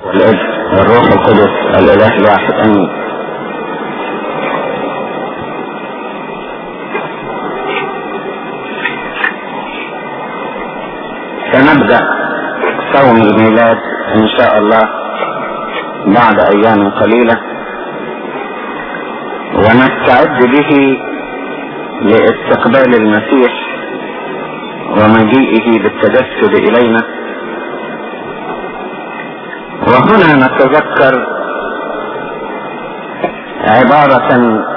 والابن والروح القدس الاله الواحد امين سنبدأ صوم الميلاد ان شاء الله بعد ايام قليلة ونستعد به لاستقبال المسيح ومجيئه بالتجسد الينا وهنا نتذكر عبارة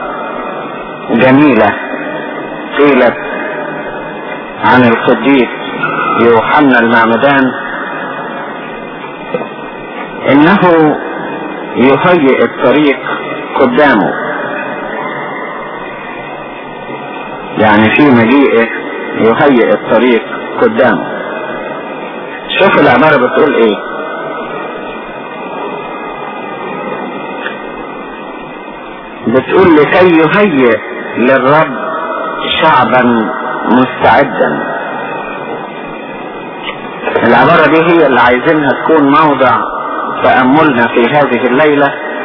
جميلة قيلت عن القديس يوحنا المعمدان انه يهيئ الطريق قدامه يعني في مجيئه يهيئ الطريق قدامه شوف العبارة بتقول ايه بتقول لكي يهيئ للرب شعبا مستعدا العبارة دي هي اللي عايزينها تكون موضع تأملنا في هذه الليلة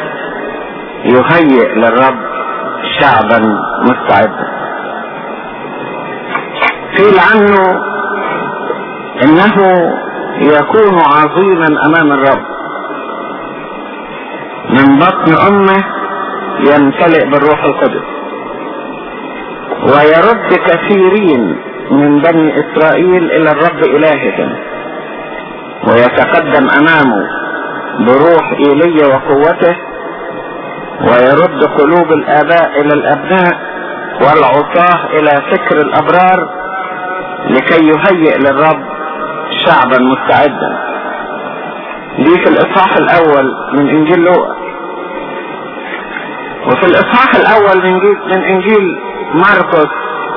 يهيئ للرب شعبا مستعدا قيل عنه انه يكون عظيما امام الرب من بطن امه يمتلئ بالروح القدس ويرد كثيرين من بني اسرائيل الى الرب الههم ويتقدم امامه بروح ايليا وقوته ويرد قلوب الاباء الى الابناء والعصاه الى فكر الابرار لكي يهيئ للرب شعبا مستعدا دي في الاصحاح الاول من انجيل لوقا وفي الاصحاح الاول من, من انجيل مرقس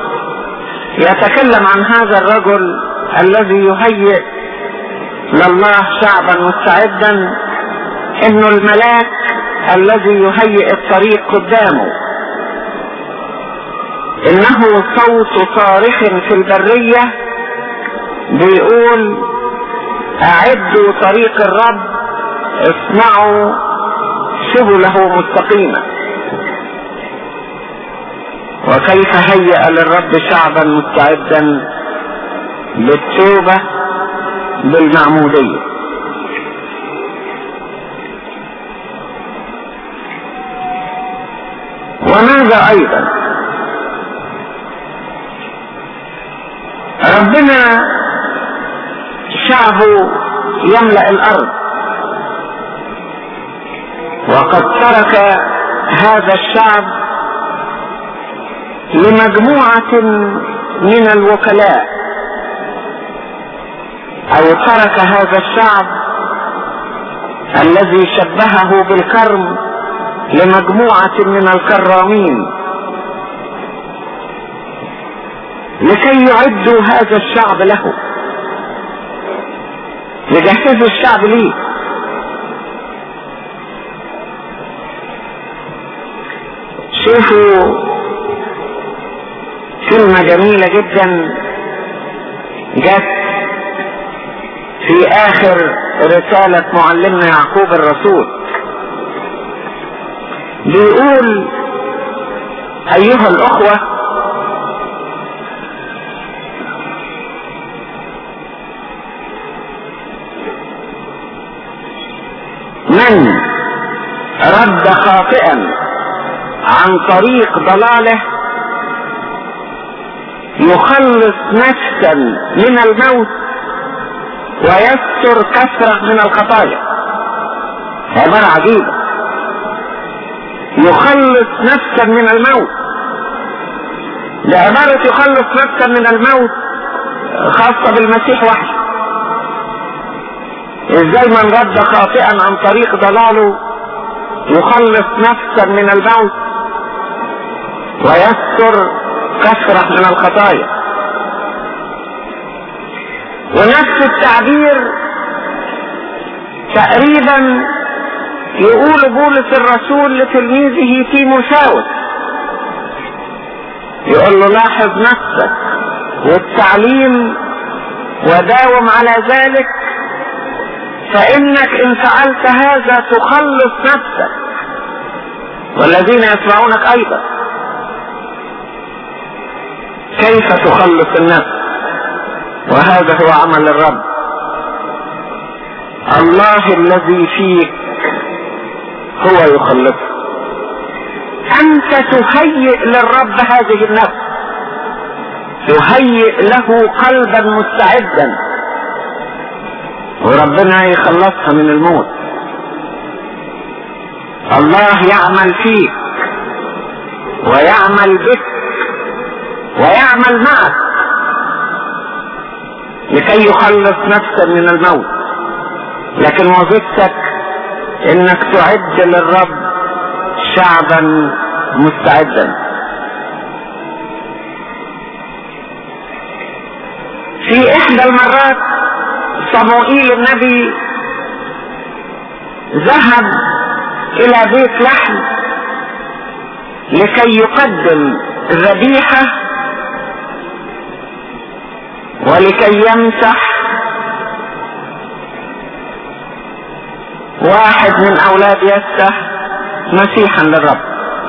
يتكلم عن هذا الرجل الذي يهيئ لله شعبا مستعدا انه الملاك الذي يهيئ الطريق قدامه انه صوت صارخ في البرية بيقول اعدوا طريق الرب اصنعوا سبله مستقيمة وكيف هيأ للرب شعبا مستعدا بالتوبة بالمعمودية وماذا ايضا ربنا شعبه يملأ الارض وقد ترك هذا الشعب لمجموعة من الوكلاء او ترك هذا الشعب الذي شبهه بالكرم لمجموعة من الكرامين لكي يعدوا هذا الشعب له يجهزوا الشعب ليه شوفوا كلمة جميلة جدا جت في اخر رسالة معلمنا يعقوب الرسول بيقول ايها الاخوة من رد خاطئا عن طريق ضلاله يخلص نفسا من الموت ويستر كثرة من الخطايا عبارة عجيبة يخلص نفسا من الموت ده عبارة يخلص نفسا من الموت خاصة بالمسيح وحده ازاي من رد خاطئا عن طريق ضلاله يخلص نفسا من الموت ويستر كثرة من الخطايا ونفس التعبير تقريبا يقول بولس الرسول لتلميذه تيموثاوس يقول له لاحظ نفسك والتعليم وداوم على ذلك فانك ان فعلت هذا تخلص نفسك والذين يسمعونك ايضا كيف تخلص النفس وهذا هو عمل الرب الله الذي فيك هو يخلصك انت تهيئ للرب هذه النفس تهيئ له قلبا مستعدا وربنا يخلصها من الموت الله يعمل فيك ويعمل بك ويعمل معك لكي يخلص نفسا من الموت لكن وظيفتك انك تعد للرب شعبا مستعدا في احدى المرات صموئيل النبي ذهب الى بيت لحم لكي يقدم ذبيحة ولكي يمسح واحد من اولاد يسه مسيحا للرب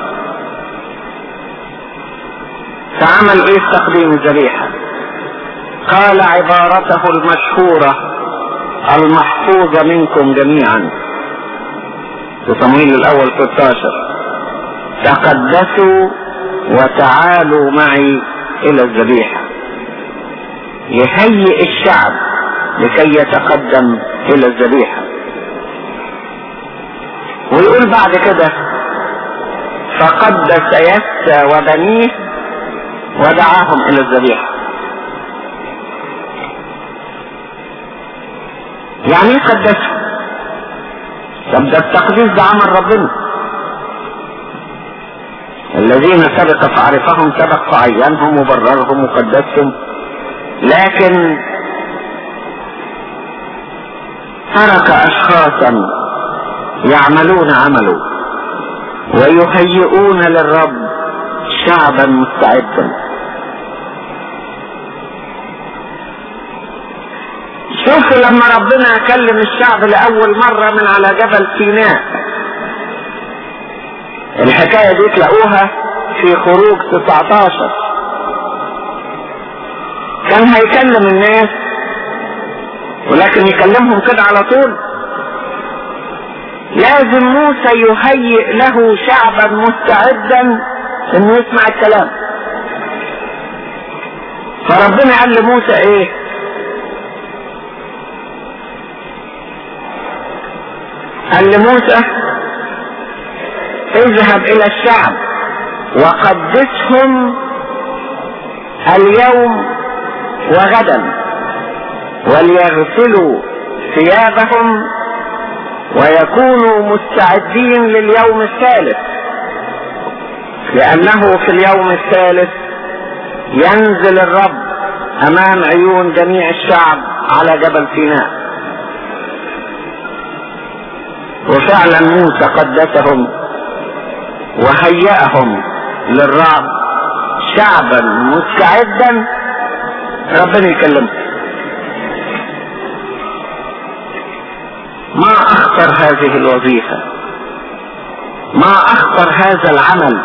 فعمل ايه تقديم الذبيحة قال عبارته المشهورة المحفوظة منكم جميعا في صمويل الاول 16 تقدسوا وتعالوا معي الى الذبيحة يهيئ الشعب لكي يتقدم الى الذبيحة ويقول بعد كده فقدس يسى وبنيه ودعاهم الى الذبيحة يعني ايه قدسهم طب ده التقديس ده عمل ربنا الذين سبق فعرفهم سبق فعينهم وبررهم وقدسهم لكن ترك اشخاصا يعملون عمله ويهيئون للرب شعبا مستعدا شوفوا لما ربنا كلم الشعب لأول مرة من على جبل سيناء الحكاية دي تلاقوها في خروج 19 كان هيكلم الناس ولكن يكلمهم كده على طول لازم موسى يهيئ له شعبا مستعدا انه يسمع الكلام فربنا قال لموسى ايه قال لموسى اذهب الى الشعب وقدسهم اليوم وغدا وليغسلوا ثيابهم ويكونوا مستعدين لليوم الثالث لانه في اليوم الثالث ينزل الرب امام عيون جميع الشعب على جبل سيناء وفعلا موسى قدسهم وهيأهم للرعب شعبا مستعدا ربنا يكلمه ما اخطر هذه الوظيفة ما اخطر هذا العمل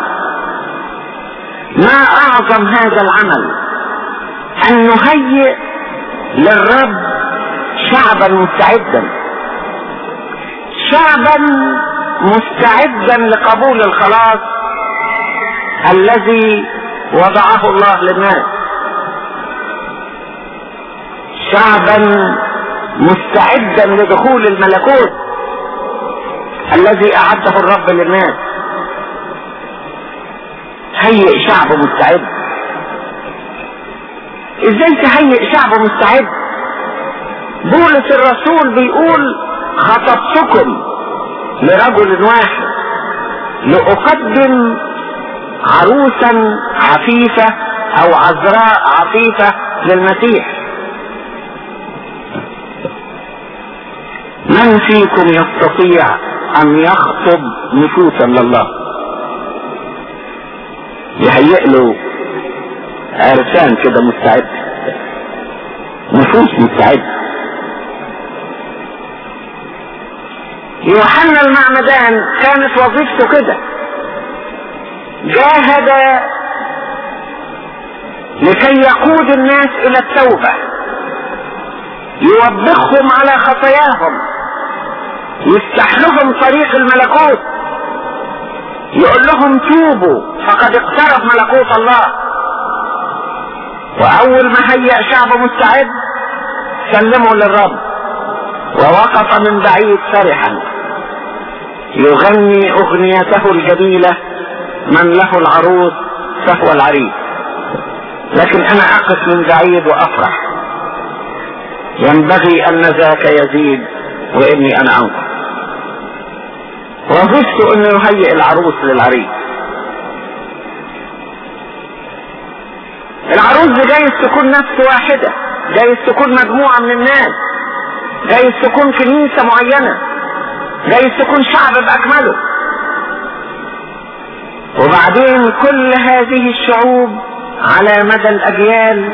ما اعظم هذا العمل ان نهيئ للرب شعبا مستعدا شعبا مستعدا لقبول الخلاص الذي وضعه الله للناس شعبا مستعدا لدخول الملكوت الذي اعده الرب للناس هيئ شعب مستعد ازاي تهيئ شعب مستعد بولس الرسول بيقول خطبتكم لرجل واحد لأقدم عروسا عفيفة أو عذراء عفيفة للمسيح من فيكم يستطيع أن يخطب نفوسا لله يهيئ له عرسان كده مستعد نفوس مستعده يوحنا المعمدان كانت وظيفته كده جاهد لكي يقود الناس الى التوبة يوبخهم على خطاياهم يفتح لهم طريق الملكوت يقول لهم توبوا فقد اقترب ملكوت الله واول ما هيأ شعب مستعد سلموا للرب ووقف من بعيد فرحا يغني اغنيته الجميلة من له العروس فهو العريس لكن انا اقف من بعيد وافرح ينبغي ان ذاك يزيد واني انا انقص وظفت انه يهيئ العروس للعريس العروس دي جايز تكون نفس واحدة جايز تكون مجموعة من الناس جايز تكون كنيسة معينة جايز تكون شعب بأكمله وبعدين كل هذه الشعوب على مدى الأجيال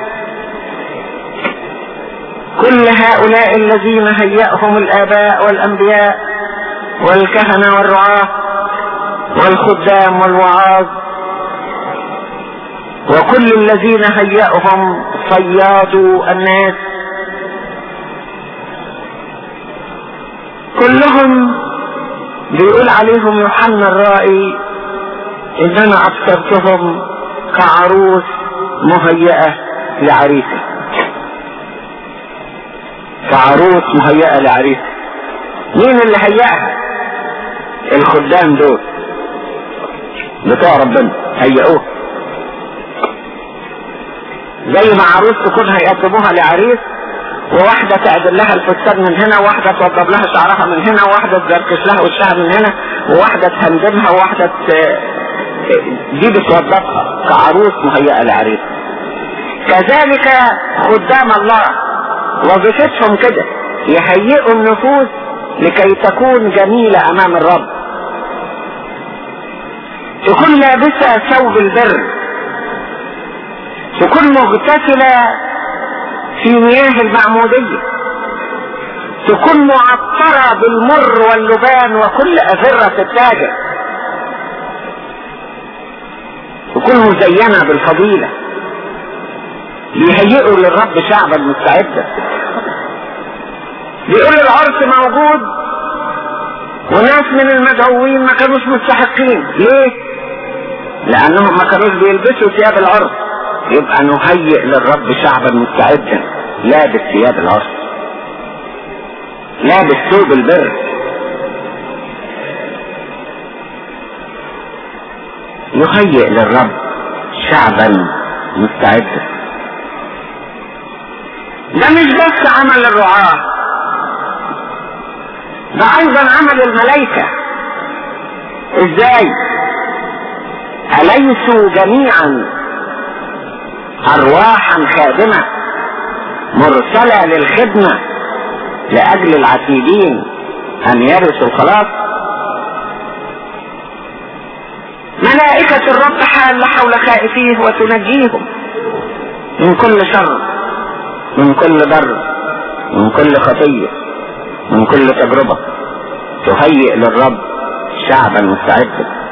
كل هؤلاء الذين هيأهم الآباء والأنبياء والكهنة والرعاة والخدام والوعاظ وكل الذين هيأهم صيادوا الناس كلهم بيقول عليهم يوحنا الرائي ان انا ابصرتهم كعروس مهيئة لعريسه كعروس مهيئة لعريسه مين اللي هيأها الخدام دول بتوع ربنا هيئوه زي ما عروس تكون هيقدموها لعريس وواحدة تعدل لها الفستان من هنا وواحدة توضب لها شعرها من هنا وواحدة تزركش لها وشها من هنا وواحدة تهندمها وواحدة ت... دي بتوضبها كعروس مهيئة لعريس كذلك خدام الله وظيفتهم كده يهيئوا النفوس لكي تكون جميلة امام الرب تكون لابسة ثوب البر تكون مغتسلة في مياه المعمودية تكون معطرة بالمر واللبان وكل أذرة التاجر تكون مزينة بالفضيلة ليهيئوا للرب شعبا مستعدا بيقول العرس موجود وناس من المدعوين ما كانوش مستحقين ليه لانهم ما كانوش بيلبسوا ثياب العرس يبقى نهيئ للرب شعبا مستعدا لابس ثياب العرس لابس ثوب البر يهيئ للرب شعبا مستعدا ده مش بس عمل الرعاة ده ايضا عمل الملائكة ازاي اليسوا جميعا ارواحا خادمة مرسلة للخدمة لاجل العتيدين ان يرثوا الخلاص ملائكة الرب حال حول خائفيه وتنجيهم من كل شر من كل بر من كل خطية من كل تجربة تهيئ للرب شعبا مستعدا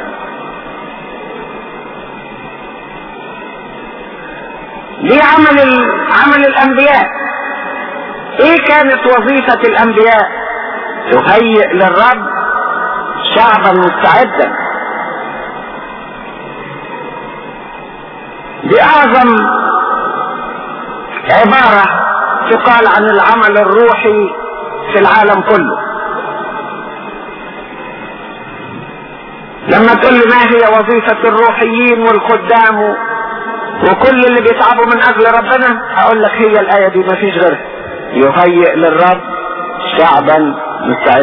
دي عمل ال... عمل الانبياء ايه كانت وظيفة الانبياء تهيئ للرب شعبا مستعدا دي اعظم عبارة تقال عن العمل الروحي في العالم كله لما تقول لي ما هي وظيفة الروحيين والخدام وكل اللي بيتعبوا من اجل ربنا هقول لك هي الاية دي ما فيش غيرها يهيئ للرب شعبا مستعد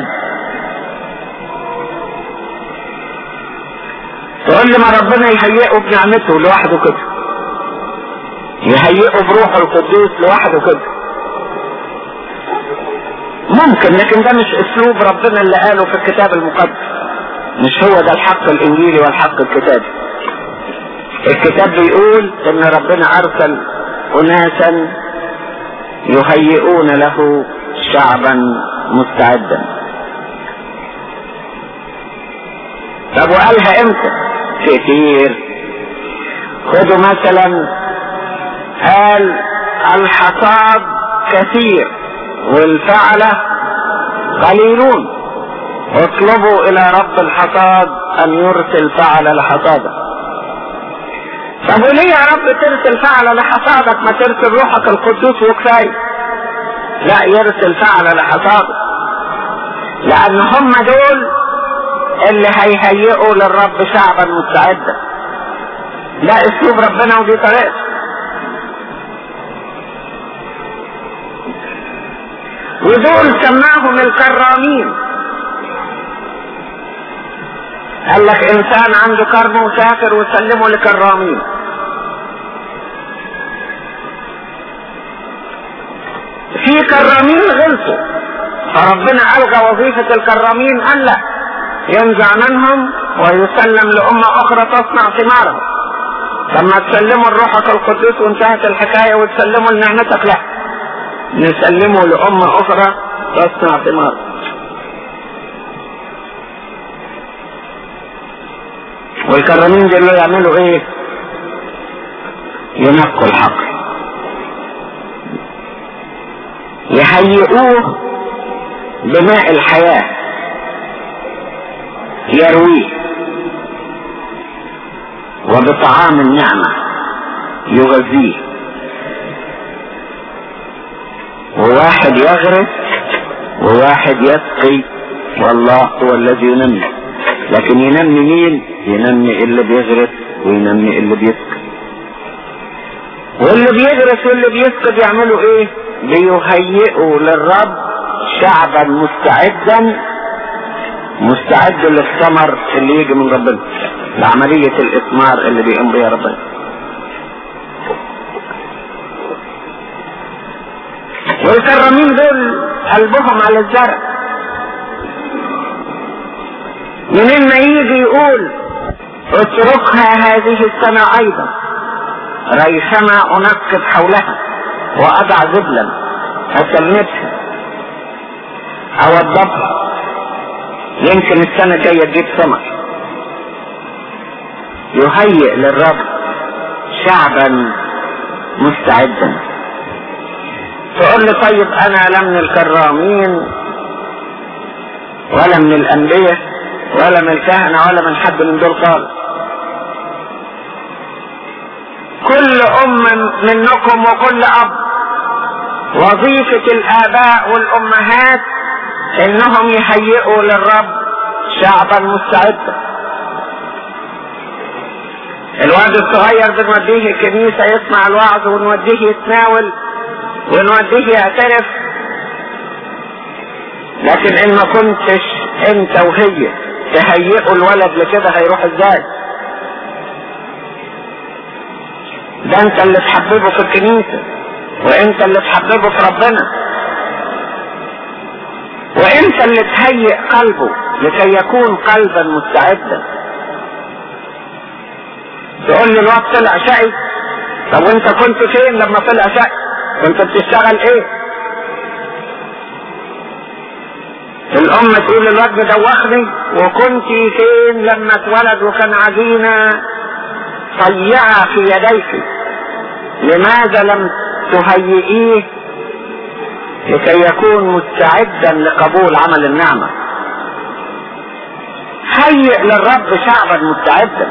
تقول لي ما ربنا يهيئه بنعمته لوحده كده يهيئه بروحه القدوس لوحده كده ممكن لكن ده مش اسلوب ربنا اللي قاله في الكتاب المقدس مش هو ده الحق الانجيلي والحق الكتابي الكتاب بيقول ان ربنا ارسل اناسا يهيئون له شعبا مستعدا طب وقالها امتى كتير خدوا مثلا قال الحصاد كثير والفعلة قليلون اطلبوا الى رب الحصاد ان يرسل فعل لحصاده طب وليه يا رب ترسل فعل لحصادك ما ترسل روحك القدوس وكفايه لا يرسل فعل لحصاده لان هم دول اللي هيهيئوا للرب شعبا مستعدا ده اسلوب ربنا ودي طريقته ودول سماهم الكرامين قال لك انسان عنده كرم وسافر وسلمه لكرامين في كرامين غلطوا فربنا الغى وظيفة الكرامين قال لا ينزع منهم ويسلم لأمة أخرى تصنع ثمارها لما تسلموا الروح القدس وانتهت الحكاية وتسلموا لنعمتك لا نسلمه لأمة أخرى تصنع ثمار والكرمين دول يعملوا ايه ينقوا الحق يهيئوه بماء الحياة يرويه وبطعام النعمة يغذيه وواحد يغرس وواحد يسقي والله هو الذي ينمي لكن ينمي مين ينمي اللي بيغرس وينمي اللي بيسقي واللي بيغرس واللي بيسقي بيعملوا ايه بيهيئوا للرب شعبا مستعدا مستعد للثمر اللي يجي من ربنا لعملية الإثمار اللي بيقوم بيها ربنا والكرمين دول قلبهم على الزرع منين ما يجي يقول اتركها هذه السنة ايضا ريثما انقب حولها واضع زبلا اسمتها اوضبها يمكن السنة الجاية تجيب ثمر يهيئ للرب شعبا مستعدا تقول لي طيب انا لا من الكرامين ولا من الانبياء ولا من الكهنة ولا من حد من دول خالص كل ام منكم وكل اب وظيفة الاباء والامهات انهم يهيئوا للرب شعبا مستعدا الواد الصغير بنوديه الكنيسة يسمع الوعظ ونوديه يتناول ونوديه يعترف لكن ان ما كنتش انت وهي تهيئوا الولد لكده هيروح ازاي ده انت اللي تحببه في الكنيسة وانت اللي تحببه في ربنا وانت اللي تهيئ قلبه لكي يكون قلبا مستعدا تقول لي الواد طلع شقي طب وانت كنت فين لما طلع شقي كنت بتشتغل ايه الام تقول الواد مدوخني وكنت فين لما اتولد وكان عجينة طيعة في يديك لماذا لم تهيئيه لكي يكون مستعدا لقبول عمل النعمة هيئ للرب شعبا مستعدا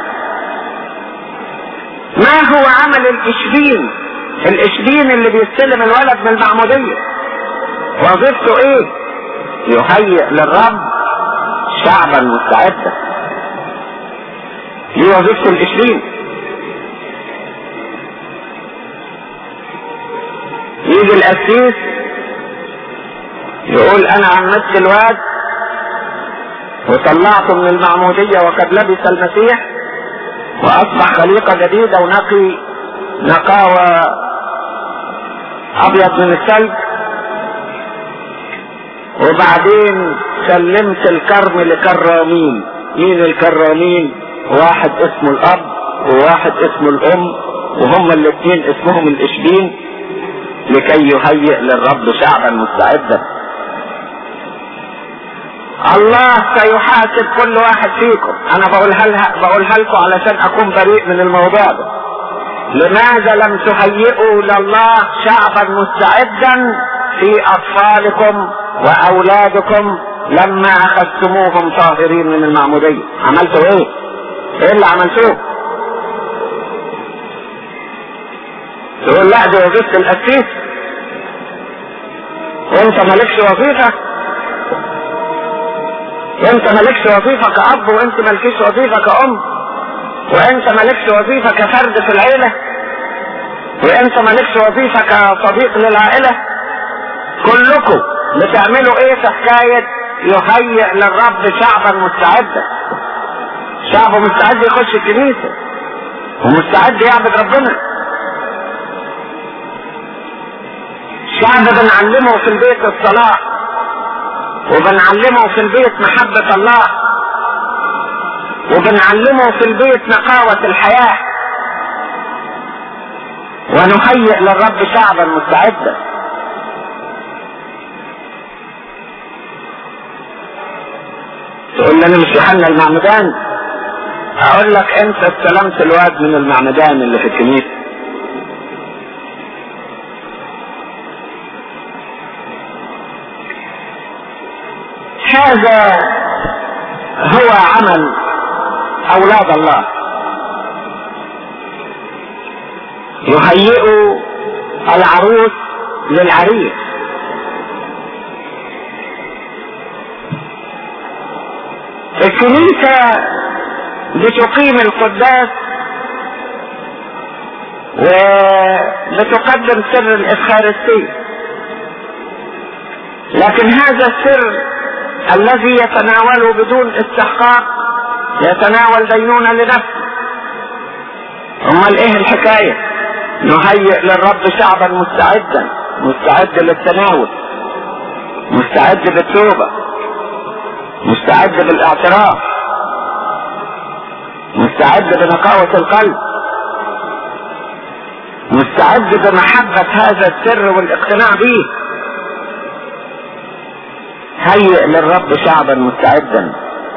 ما هو عمل الاشبين الاشبين اللي بيستلم الولد من المعمودية وظيفته ايه يهيئ للرب شعبا مستعدا دي وظيفة الاشبين يجي القسيس يقول انا عمدت الواد وطلعته من المعمودية وقد لبس المسيح واصبح خليقة جديدة ونقي نقاوة ابيض من الثلج وبعدين سلمت الكرم لكرامين مين الكرامين واحد اسمه الاب وواحد اسمه الام وهما الاثنين اسمهم الاشبين لكي يهيئ للرب شعبا مستعدا الله سيحاسب كل واحد فيكم انا بقولها لها بقولها لكم علشان اكون بريء من الموضوع ده لماذا لم تهيئوا لله شعبا مستعدا في اطفالكم واولادكم لما اخذتموهم طاهرين من المعمودية عملتوا ايه ايه اللي عملتوه تقول لا دي وظيفة القسيس وانت مالكش وظيفة وانت مالكش وظيفة كأب وانت مالكش وظيفة كأم وانت مالكش وظيفة كفرد في العيلة وانت مالكش وظيفة كصديق للعائلة كلكم بتعملوا ايه في حكاية يهيئ للرب شعبا مستعدا شعب مستعد يخش الكنيسة ومستعد يعبد ربنا شعب بنعلمه في البيت الصلاة وبنعلمه في البيت محبة الله وبنعلمه في البيت نقاوة الحياة ونهيئ للرب شعبا مستعدا تقول لي انا مش يوحنا المعمدان اقول لك انت استلمت الواد من المعمدان اللي في الكنيسه هذا هو عمل اولاد الله يهيئوا العروس للعريس الكنيسة بتقيم القداس وبتقدم سر الإفخارستية لكن هذا السر الذي يتناوله بدون استحقاق يتناول دينونة لنفسه امال ايه الحكاية نهيئ للرب شعبا مستعدا مستعد للتناول مستعد بالتوبة مستعد بالاعتراف مستعد بنقاوة القلب مستعد بمحبة هذا السر والاقتناع به هيئ للرب شعبا مستعدا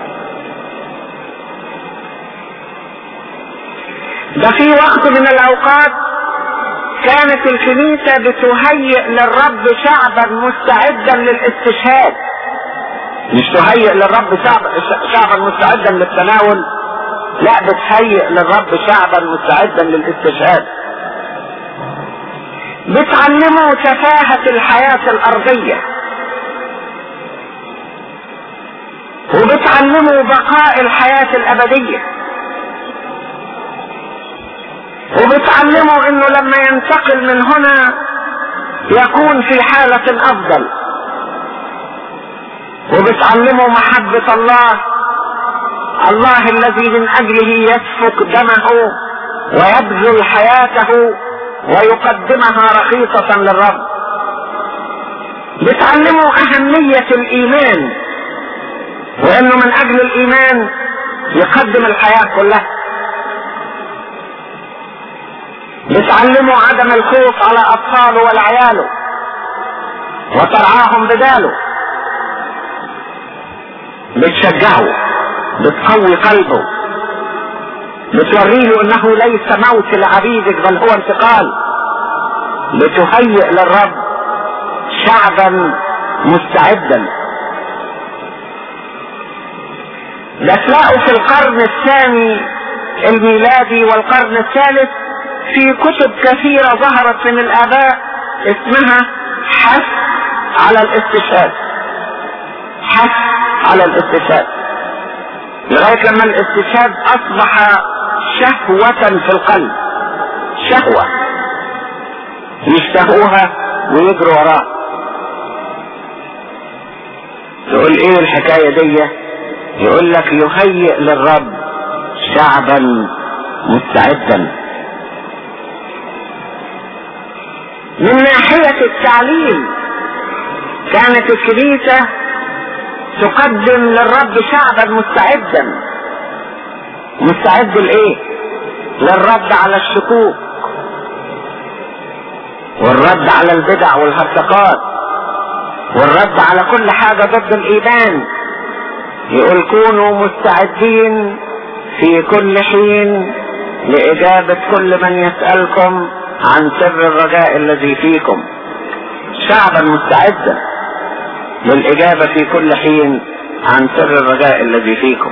ده في وقت من الاوقات كانت الكنيسة بتهيئ للرب شعبا مستعدا للاستشهاد مش تهيئ للرب شعب شعبا مستعدا للتناول لا بتهيئ للرب شعبا مستعدا للاستشهاد بتعلمه تفاهة الحياة الارضية وبتعلمه بقاء الحياة الابدية وبتعلمه انه لما ينتقل من هنا يكون في حالة افضل وبتعلمه محبة الله الله الذي من اجله يسفك دمه ويبذل حياته ويقدمها رخيصة للرب بتعلمه اهمية الايمان وانه من اجل الايمان يقدم الحياة كلها بتعلمه عدم الخوف على اطفاله والعياله وترعاهم بداله بتشجعه بتقوي قلبه بتوريه انه ليس موت لعبيدك بل هو انتقال لتهيئ للرب شعبا مستعدا ده تلاقوا في القرن الثاني الميلادي والقرن الثالث في كتب كثيرة ظهرت من الآباء اسمها حث على الاستشهاد حث على الاستشهاد لغاية لما الاستشهاد أصبح شهوة في القلب شهوة يشتهوها ويجروا وراها تقول ايه الحكاية دي يقول لك يهيئ للرب شعبا مستعدا من ناحية التعليم كانت الكنيسة تقدم للرب شعبا مستعدا مستعد لايه للرد على الشكوك والرد على البدع والهرطقات والرد على كل حاجة ضد الايمان يقول كونوا مستعدين في كل حين لإجابة كل من يسألكم عن سر الرجاء الذي فيكم شعبا مستعدا للإجابة في كل حين عن سر الرجاء الذي فيكم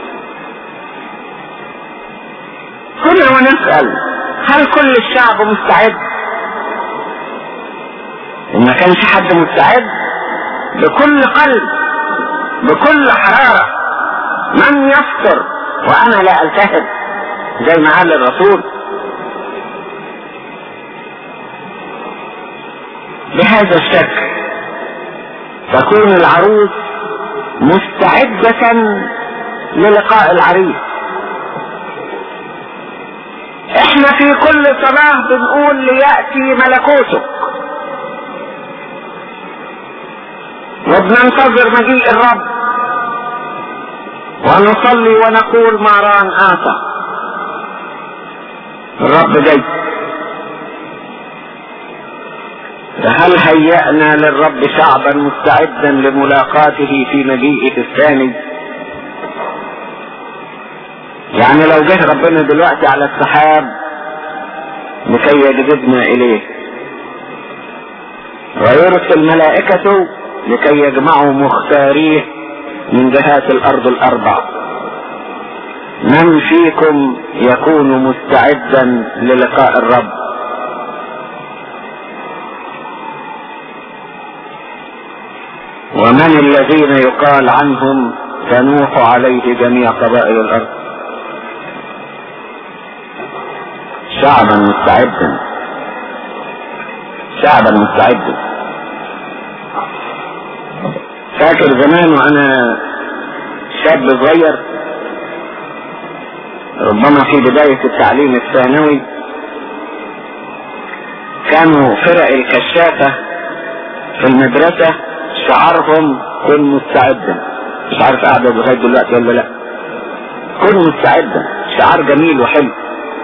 كنا ونسأل هل كل الشعب مستعد وما كانش حد مستعد بكل قلب بكل حرارة من يفطر وانا لا التهب زي ما قال الرسول بهذا الشكل تكون العروس مستعدة للقاء العريس احنا في كل صلاة بنقول ليأتي ملكوتك وبننتظر مجيء الرب ونصلي ونقول ما ران آتى الرب جاي فهل هيأنا للرب شعبا مستعدا لملاقاته في مجيئه الثاني يعني لو جه ربنا دلوقتي على السحاب لكي يجذبنا اليه ويرسل ملائكته لكي يجمعوا مختاريه من جهات الارض الاربع من فيكم يكون مستعدا للقاء الرب ومن الذين يقال عنهم تنوح عليه جميع قبائل الارض شعبا مستعدا شعبا مستعدا فاكر زمان وانا شاب صغير ربما في بداية التعليم الثانوي كانوا فرق الكشافة في المدرسة شعارهم كن مستعدا مش عارف قاعدة لغاية دلوقتي ولا لا كن مستعدا شعار جميل وحلو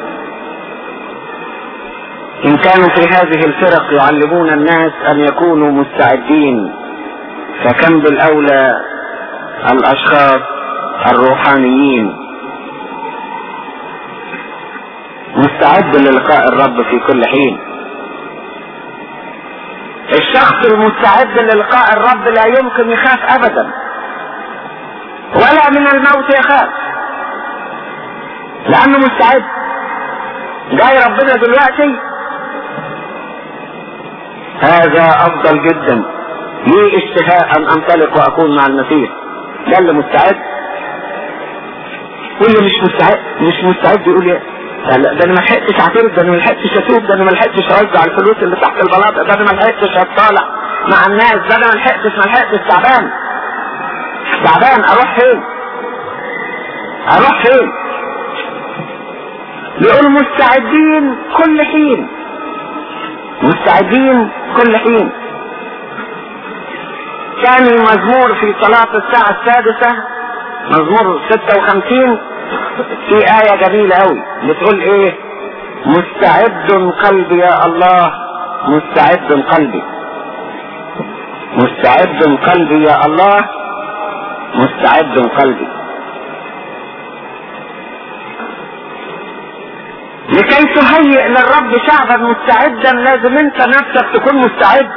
إن كانوا في هذه الفرق يعلمون الناس أن يكونوا مستعدين فكم بالأولى الأشخاص الروحانيين مستعد للقاء الرب في كل حين الشخص المستعد للقاء الرب لا يمكن يخاف ابدا ولا من الموت يخاف لانه مستعد جاي ربنا دلوقتي هذا افضل جدا لي اشتهاء ان انطلق واكون مع المسيح ده اللي مستعد واللي مش مستعد مش مستعد يقول يا لا ده انا ما لحقتش اعترف ده انا ما لحقتش اتوب ده انا ما لحقتش اوزع الفلوس اللي تحت البلاطه ده انا ما لحقتش اطالع مع الناس ده انا ما لحقتش ما لحقتش تعبان تعبان اروح فين؟ اروح فين؟ يقول مستعدين كل حين مستعدين كل حين ثاني مزمور في صلاة الساعة السادسة مزمور 56 في آية جميلة أوي بتقول إيه؟ مستعد قلبي يا الله مستعد قلبي مستعد قلبي يا الله مستعد قلبي لكي تهيئ للرب شعبا مستعدا لازم انت نفسك تكون مستعد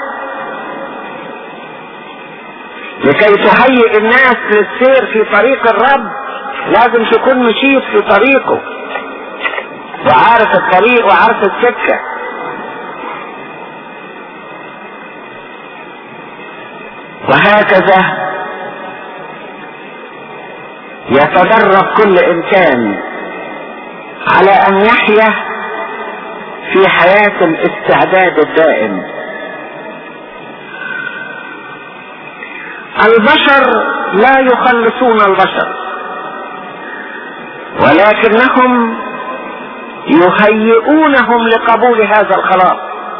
لكي تهيئ الناس للسير في طريق الرب لازم تكون مشيت في طريقه وعارف الطريق وعارف السكة وهكذا يتدرب كل انسان على ان يحيا في حياة الاستعداد الدائم البشر لا يخلصون البشر ولكنهم يهيئونهم لقبول هذا الخلاص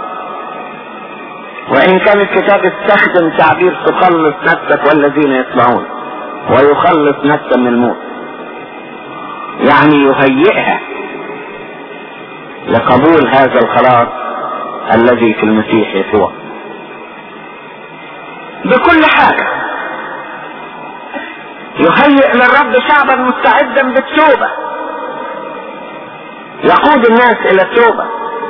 وان كان الكتاب استخدم تعبير تخلص نفسك والذين يسمعون ويخلص نفسا من الموت يعني يهيئها لقبول هذا الخلاص الذي في المسيح يسوع بكل حاجة يهيئ للرب شعبا مستعدا بالتوبة يقود الناس الى التوبة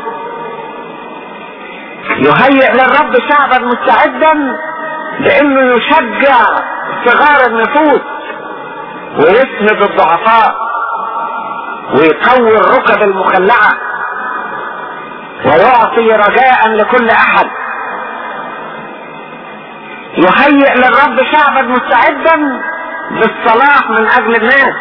يهيئ للرب شعبا مستعدا بانه يشجع صغار النفوس ويسند الضعفاء ويقوي الركب المخلعة ويعطي رجاء لكل احد يهيئ للرب شعبا مستعدا بالصلاح من اجل الناس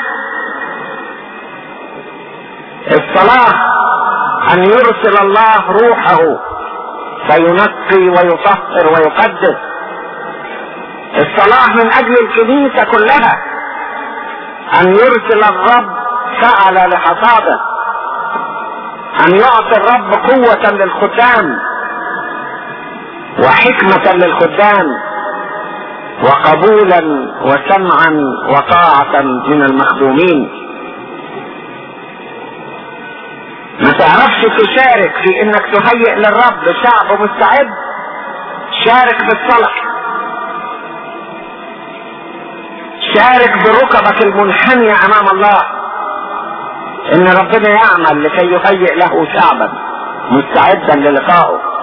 الصلاح ان يرسل الله روحه فينقي ويطهر ويقدس الصلاح من اجل الكنيسة كلها ان يرسل الرب فعل لحصاده ان يعطي الرب قوة للخدام وحكمة للخدام وقبولا وسمعا وطاعة من المخدومين ما تعرفش تشارك في انك تهيئ للرب شعب مستعد شارك بالصلاة شارك بركبك المنحنية امام الله ان ربنا يعمل لكي يهيئ له شعبا مستعدا للقائه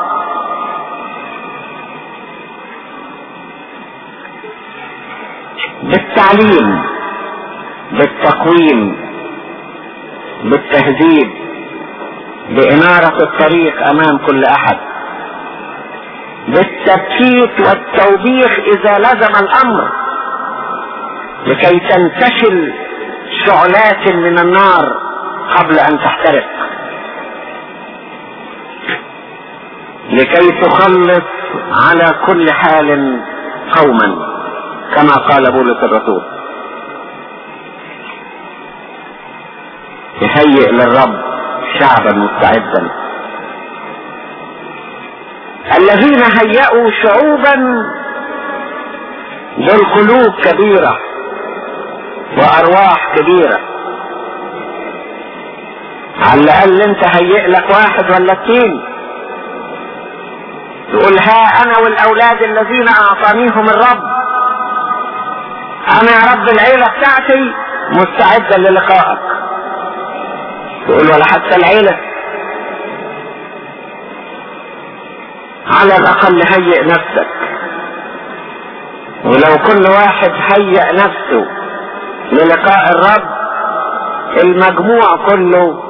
بالتعليم بالتقويم بالتهذيب بإنارة الطريق أمام كل أحد بالتبكيت والتوبيخ إذا لزم الأمر لكي تنتشل شعلات من النار قبل أن تحترق لكي تخلص على كل حال قوما كما قال بولس الرسول يهيئ للرب شعبا مستعدا الذين هيئوا شعوبا ذو قلوب كبيرة وأرواح كبيرة على الأقل أنت هيئ لك واحد ولا اثنين تقول ها أنا والأولاد الذين أعطانيهم الرب انا يا رب العيلة بتاعتي مستعدة للقائك تقول ولا حتى العيلة على الاقل هيئ نفسك ولو كل واحد هيئ نفسه للقاء الرب المجموع كله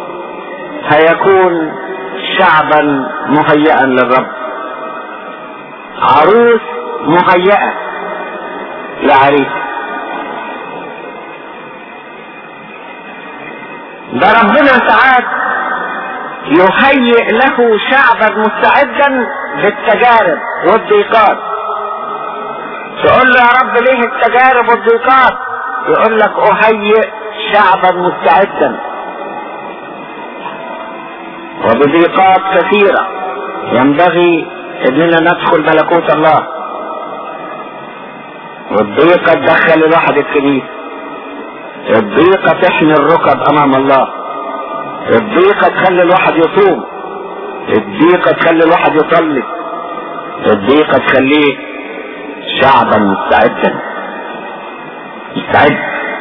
هيكون شعبا مهيئا للرب عروس مهيئة لعريس ده ربنا ساعات يهيئ له شعبا مستعدا للتجارب والضيقات تقول له يا رب ليه التجارب والضيقات يقول لك اهيئ شعبا مستعدا وبضيقات كثيرة ينبغي اننا ندخل ملكوت الله والضيقة تدخل الواحد الكنيسة الضيقة تحمي الركب امام الله الضيقة تخلي الواحد يصوم الضيقة تخلي الواحد يصلي الضيقة تخليه شعبا مستعدا مستعد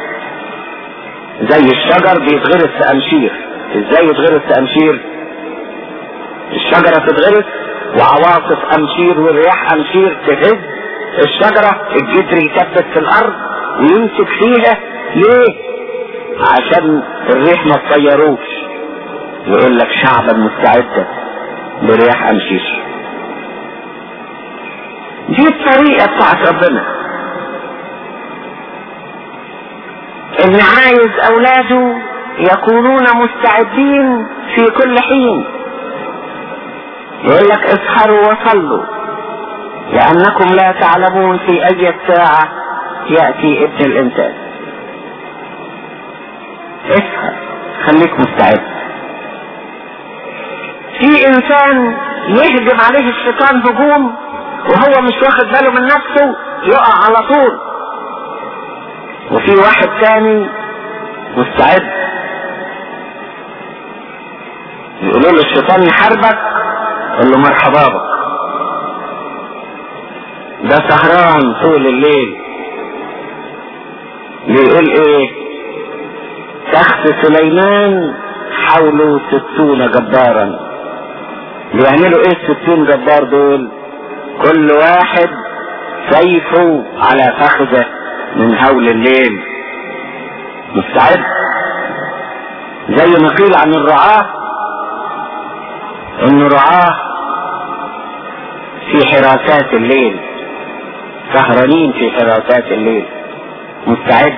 زي الشجر بيتغرس في امشير ازاي يتغرس في امشير الشجرة تتغرس وعواصف امشير والرياح امشير تهز الشجرة الجدر يثبت في الارض ويمسك فيها ليه عشان الريح ما تطيروش يقول لك شعبا مستعدا لرياح امشير دي الطريقة بتاعت ربنا ان عايز اولاده يكونون مستعدين في كل حين يقول لك اسهروا وصلوا لانكم لا تعلمون في اي ساعة يأتي ابن الانسان اسهر خليك مستعد في انسان يهجم عليه الشيطان هجوم وهو مش واخد باله من نفسه يقع على طول وفي واحد تاني مستعد يقولوا له الشيطان يحاربك قال له مرحبا بك ده سهران طول الليل بيقول ايه تخت سليمان حوله ستون جبارا بيعملوا ايه الستون جبار دول كل واحد سيفه على فخذه من هول الليل مستعد زي ما قيل عن الرعاة ان رعاة في حراسات الليل سهرانين في حراسات الليل مستعد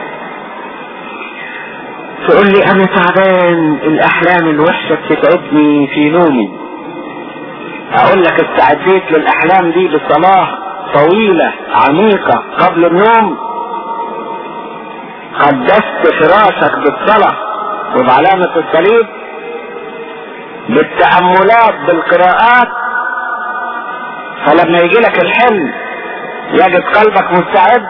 تقول لي انا تعبان الاحلام الوحشة بتتعبني في نومي اقول لك استعديت للاحلام دي بصلاة طويلة عميقة قبل النوم قدست فراشك بالصلاة وبعلامة الصليب بالتأملات بالقراءات فلما يجي لك الحلم يجد قلبك مستعد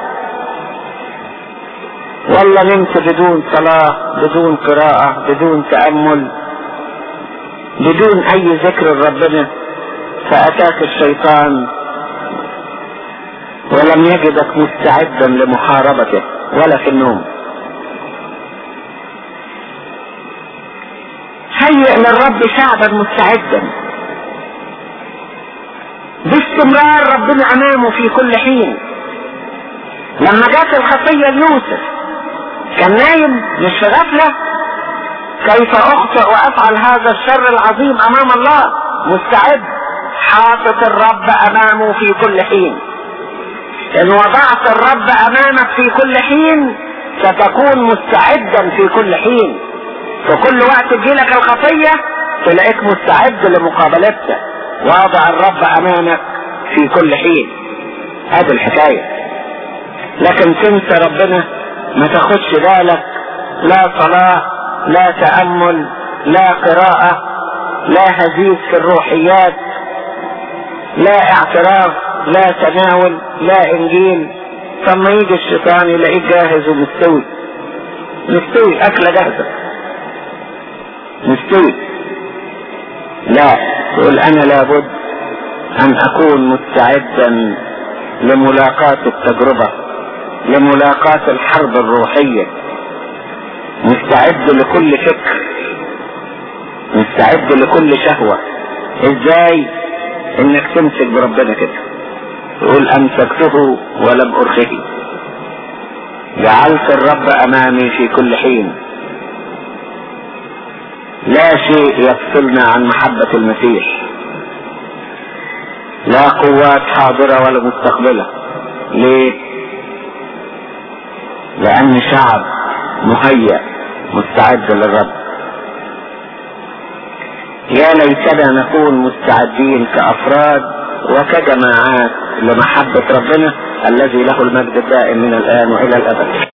ولا نمت بدون صلاة بدون قراءة بدون تأمل بدون أي ذكر لربنا فأتاك الشيطان ولم يجدك مستعدا لمحاربته ولا في النوم هيئ للرب شعبا مستعدا باستمرار ربنا امامه في كل حين لما جات الخطيه ليوسف كان نايم مش في غفله كيف اخطئ وافعل هذا الشر العظيم امام الله مستعد حاطط الرب امامه في كل حين ان وضعت الرب امامك في كل حين ستكون مستعدا في كل حين في كل وقت تجيلك الخطية تلاقيك مستعد لمقابلتها واضع الرب امامك في كل حين هذه الحكاية لكن تنسى ربنا ما تاخدش بالك لا صلاة لا تأمل لا قراءة لا هزيز في الروحيات لا اعتراف لا تناول لا انجيل ثم يجي الشيطان يلاقيك جاهز ومستوي مستوي اكلة جاهزة مستوي لا تقول انا لابد ان اكون مستعدا لملاقاة التجربة لملاقاة الحرب الروحية مستعد لكل فكر مستعد لكل شهوة ازاي انك تمسك بربنا كده يقول امسكته ولم ارخه جعلت الرب امامي في كل حين لا شيء يفصلنا عن محبة المسيح لا قوات حاضرة ولا مستقبلة ليه لان شعب مهيأ مستعد للرب يا ليتنا نكون مستعدين كأفراد وكجماعات لمحبة ربنا الذي له المجد الدائم من الآن وإلى الأبد